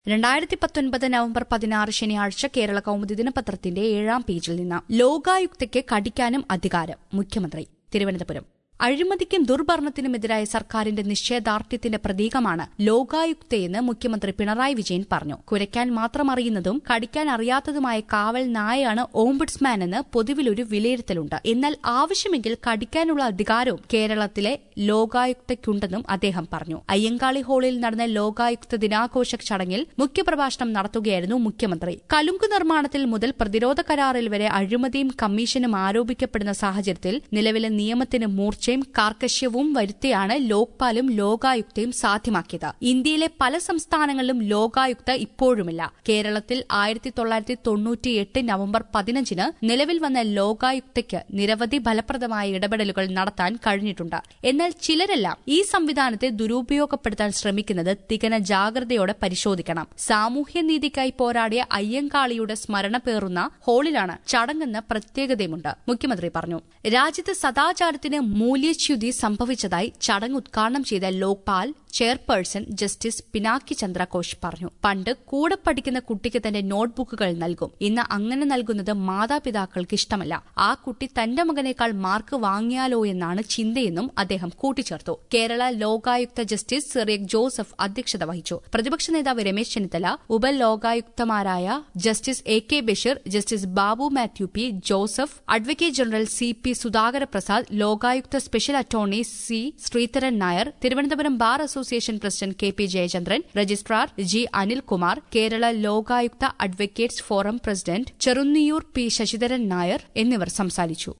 രണ്ടായിരത്തി പത്തൊൻപത് നവംബർ പതിനാറ് ശനിയാഴ്ച കേരള കൗമുദി ദിനപത്രത്തിന്റെ ഏഴാം പേജിൽ നിന്ന് ലോകായുക്തയ്ക്ക് കടിക്കാനും അധികാരം മുഖ്യമന്ത്രി തിരുവനന്തപുരം അഴിമതിക്കും ദുർഭരണത്തിനുമെതിരായ സർക്കാരിന്റെ നിശ്ചയദാർഢ്യത്തിന്റെ പ്രതീകമാണ് ലോകായുക്തയെന്ന് മുഖ്യമന്ത്രി പിണറായി വിജയൻ പറഞ്ഞു കുരയ്ക്കാൻ മാത്രം അറിയുന്നതും കടിക്കാൻ അറിയാത്തതുമായ കാവൽ നായയാണ് ഓംബുഡ്സ്മാൻ എന്ന് പൊതുവിലൊരു വിലയിരുത്തലുണ്ട് എന്നാൽ ആവശ്യമെങ്കിൽ കടിക്കാനുള്ള അധികാരവും കേരളത്തിലെ ലോകായുക്തയ്ക്കുണ്ടെന്നും അദ്ദേഹം പറഞ്ഞു അയ്യങ്കാളി ഹാളിൽ നടന്ന ലോകായുക്ത ദിനാഘോഷ ചടങ്ങിൽ മുഖ്യപ്രഭാഷണം നടത്തുകയായിരുന്നു മുഖ്യമന്ത്രി കലുങ്ക് നിർമ്മാണത്തിൽ മുതൽ പ്രതിരോധ കരാറിൽ വരെ അഴിമതിയും കമ്മീഷനും ആരോപിക്കപ്പെടുന്ന സാഹചര്യത്തിൽ നിലവിലെ നിയമത്തിന് മൂർച്ചയും കാർക്കശ്യവും വരുത്തിയാണ് ലോക്പാലും ലോകായുക്തയും സാധ്യമാക്കിയത് ഇന്ത്യയിലെ പല സംസ്ഥാനങ്ങളിലും ലോകായുക്ത ഇപ്പോഴുമില്ല കേരളത്തിൽ ആയിരത്തി തൊള്ളായിരത്തി തൊണ്ണൂറ്റിയെട്ട് നവംബർ പതിനഞ്ചിന് നിലവിൽ വന്ന ലോകായുക്തയ്ക്ക് നിരവധി ഫലപ്രദമായ ഇടപെടലുകൾ നടത്താൻ കഴിഞ്ഞിട്ടുണ്ട് എന്നാൽ ചിലരെല്ലാം ഈ സംവിധാനത്തെ ദുരുപയോഗപ്പെടുത്താൻ ശ്രമിക്കുന്നത് തികന ജാഗ്രതയോടെ പരിശോധിക്കണം സാമൂഹ്യനീതിക്കായി പോരാടിയ അയ്യങ്കാളിയുടെ സ്മരണ പേറുന്ന ഹാളിലാണ് ചടങ്ങെന്ന പ്രത്യേകതയുമുണ്ട് മുഖ്യമന്ത്രി പറഞ്ഞു രാജ്യത്ത് സദാചാരത്തിന് മൂല്യച്യുതി സംഭവിച്ചതായി ചടങ്ങ് ഉദ്ഘാടനം ചെയ്ത ലോക്പാൽ ചെയർപേഴ്സൺ ജസ്റ്റിസ് പിനാക്കി ചന്ദ്രഘോഷ് പറഞ്ഞു പണ്ട് കൂടെ പഠിക്കുന്ന കുട്ടിക്ക് തന്റെ നോട്ട്ബുക്കുകൾ നൽകും ഇന്ന് അങ്ങനെ നൽകുന്നത് മാതാപിതാക്കൾക്ക് ഇഷ്ടമല്ല ആ കുട്ടി തന്റെ മകനേക്കാൾ മാർക്ക് വാങ്ങിയാലോ എന്നാണ് ചിന്തയെന്നും അദ്ദേഹം കൂട്ടിച്ചേർത്തു കേരള ലോകായുക്ത ജസ്റ്റിസ് സിറിയക് ജോസഫ് അധ്യക്ഷത വഹിച്ചു പ്രതിപക്ഷ നേതാവ് രമേശ് ചെന്നിത്തല ഉപലോകായുക്തമാരായ justice A K Basheer justice Babu Mathew P Joseph advocate general C P Sudhakara Prasad Lokayukta special attorney C Sreedharan Nair Thiruvananthapuram bar association president K P Jayachandran registrar G Anilkumar Kerala Lokayukta advocates forum president Cherunniyoor P Sasidharan Nair എന്നിവർ സംസാരിച്ചു